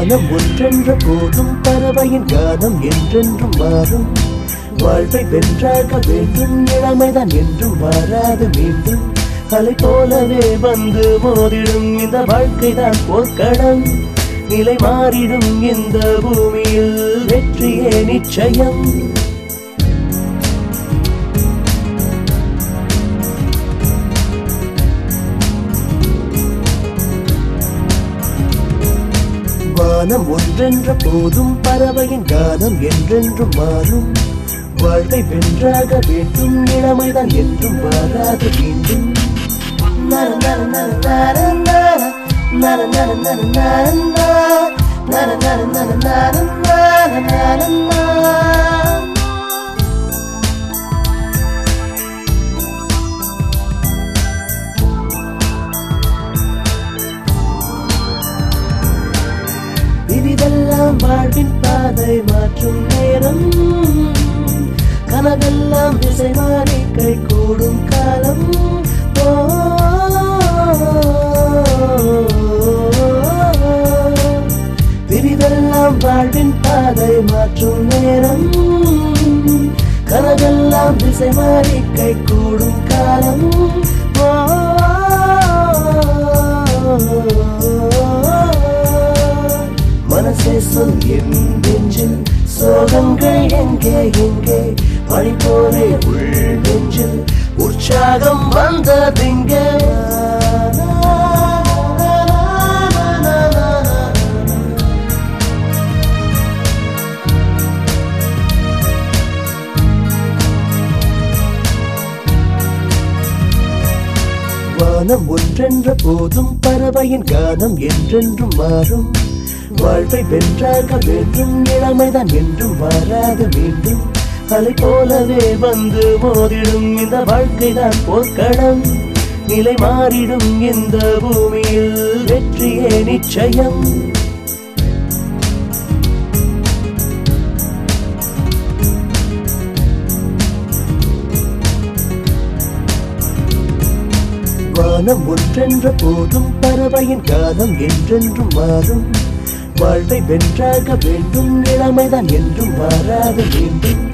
வானம் ஒன்றென்ற போதும் பறவையின் கானம் என்றென்றும் மாறும் வாழ்வை வென்றாக வேண்டும் இளமைதான் என்றும் மாறாது மீண்டும் அலை போலவே வந்து மோதிடும் இந்த வாழ்க்கைதான் போர்க்களம் நிலை மாறிடும் இந்த பூமியில் வெற்றியே நிச்சயம் வானம் ஒன்றென்ற போதும் பறவையின் கானம் என்றென்றும் மாறும் வாழ்க்கை வென்றாக வேண்டும் இளமைதான் என்றும் மாறாது மீண்டும் நர நர நர நர நர நர நர நர நர நர நர நர நர நர நர விதிதெல்லாம் வாழ்வின் பாதை மாற்றும் நேரம் கனவெல்லாம் திசை மாறி கை கூடும் காலம் ஓ, விதிதெல்லாம் வாழ்வின் பாதை மாற்றும் நேரம் கனவெல்லாம் திசை மாறி கை கூடும் காலம் ஓ, மனசே சொல் என் நெஞ்சில் சோகங்கள் எங்கே எங்கே மழை போலே உள் நெஞ்சில் உற்சாகம் வந்ததிங்கே வானம் ஒன்றென்ற போதும் பறவையின் கானம் என்றென்றும் மாறும் வாழ்வை வென்றாக வேண்டும் இளமைதான் என்றும் மாறாது மீண்டும் அலை போலவே வந்து மோதிடும் இந்த வாழ்க்கைதான் போர்க்களம் நிலை மாறிடும் இந்த பூமியில் வெற்றியே நிச்சயம் வானம் ஒன்றென்ற போதும் பறவையின் கானம் என்றென்றும் மாறும் வாழ்வை வென்றாக வேண்டும் இளமைதான் என்றும் மாறாது மீண்டும்